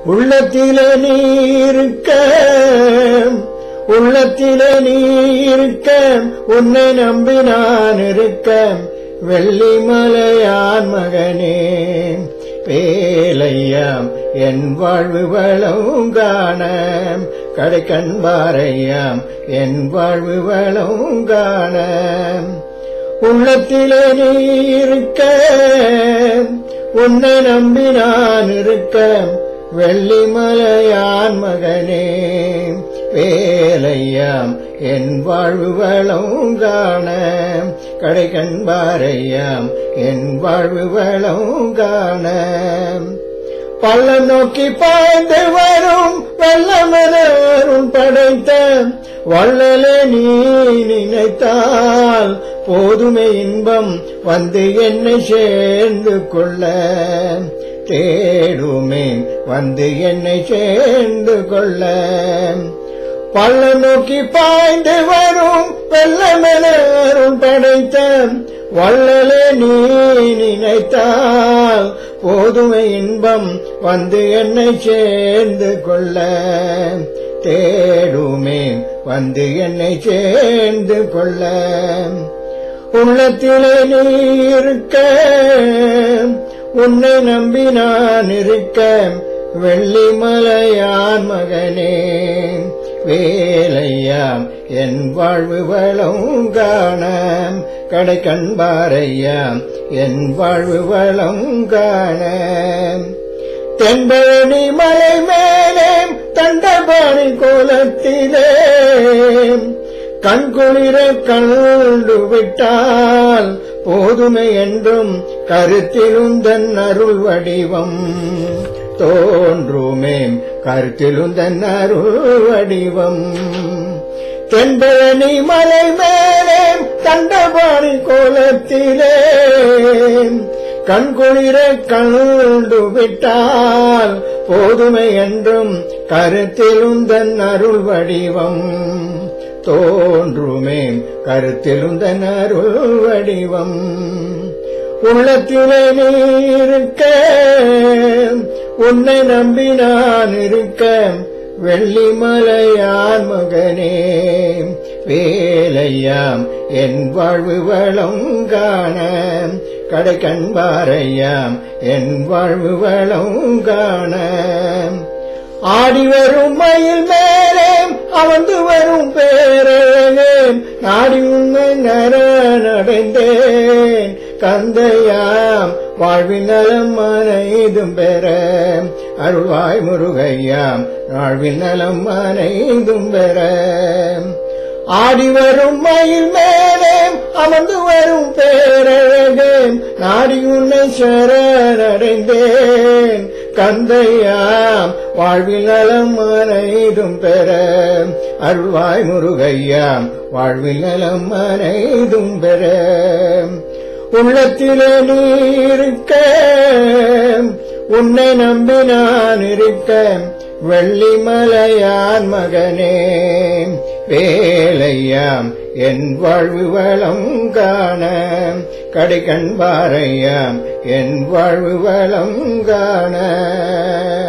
உள்ளத்திலே நீ இருக்க உள்ளத்திலே நீ இருக்க உன்னை நம்பி நான் இருக்க வெள்ளிமலையான் மகனே வேலையாம் என் வாழ்வு வளம் காண கடை கண்பாரையாம் என் வாழ்வு வளம் காண உள்ளத்திலே நீ இருக்க உன்னை நம்பி நான் இருக்க வெள்ளிமலையான் மகனே வேலையாம் என் வாழ்வு வளம் காண கடை கண்பாரையாம் என் வாழ்வு வளம் காண பள்ள நோக்கி பாய்ந்து வரும் வெள்ளமலரும் படைத்த வள்ளலே நீ நினைத்தால் போதுமே இன்பம் வந்து என்னை சேர்ந்து கொள்ள தேடுமே வந்து என்னை சேர்ந்து கொள்ள பள்ள நோக்கி பாய்ந்து வரும் வெள்ளமலரும் படைத்த வள்ளலே நீ நினைத்தால் போதுமை இன்பம் வந்து என்னை சேர்ந்து கொள்ள தேடுமே வந்து என்னை சேர்ந்து கொள்ள உள்ளத்திலே நீ இருக்க உன்னை நம்பி நான் இருக்க வெள்ளிமலையான் மகனே வேலையாம் என் வாழ்வு வளம் காண கடை கண்பாரையாம் என் வாழ்வு வளம் காண தென்பழனி மலை மேலே தண்டபாணி கோலத்திலே கண்குளிர கண்டு விட்டால் போதுமை என்றும் கருத்திலுந்தன் அருள் வடிவம் தோன்றுமே கருத்திலுந்தன் அருள் வடிவம் தென்பழனி மலை மேலே தண்டபாணி கோலத்திலே கண்குளிர கண்டு விட்டால் போதுமை என்றும் கருத்திலுந்தன் அருள் வடிவம் தோன்றுமே கருத்திலுந்தன் அருள் வடிவம் உள்ளத்திலே நீ இருக்க உன்னை நம்பி நான் இருக்க வெள்ளிமலையான் மகனே வேலையாம் என் வாழ்வு வளம் காண கடை கண்பாரையாம் என் வாழ்வு வளம் காண ஆடி வரும் மயில் மேலே அமர்ந்து வரும் பேரழகே நாடி உண்மை நடைந்தேன் கந்தையாம் வாழ்வின் நலம் அனைதும் பெற அருள்வாய் முருகையாம் வாழ்வின் நலம் அனைதும் பெற ஆடி வரும் மயில் மேலே அமர்ந்து வரும் பேரழகே நாடி உன்னை சரணடைந்தேன் கந்தையாம் வாழ்வில் நலம் அனைதும் பெற அருள்வாய் முருகையாம் வாழ்வில் நலம் அனைதும் பெற உள்ளத்திலே நீ இருக்க உன்னை நம்பி நான் இருக்க வெள்ளிமலையான் மகனே வேலையாம் என் வாழ்வு வளம் காண கடை கண்பாரையாம் என் வாழ்வு வளம் காண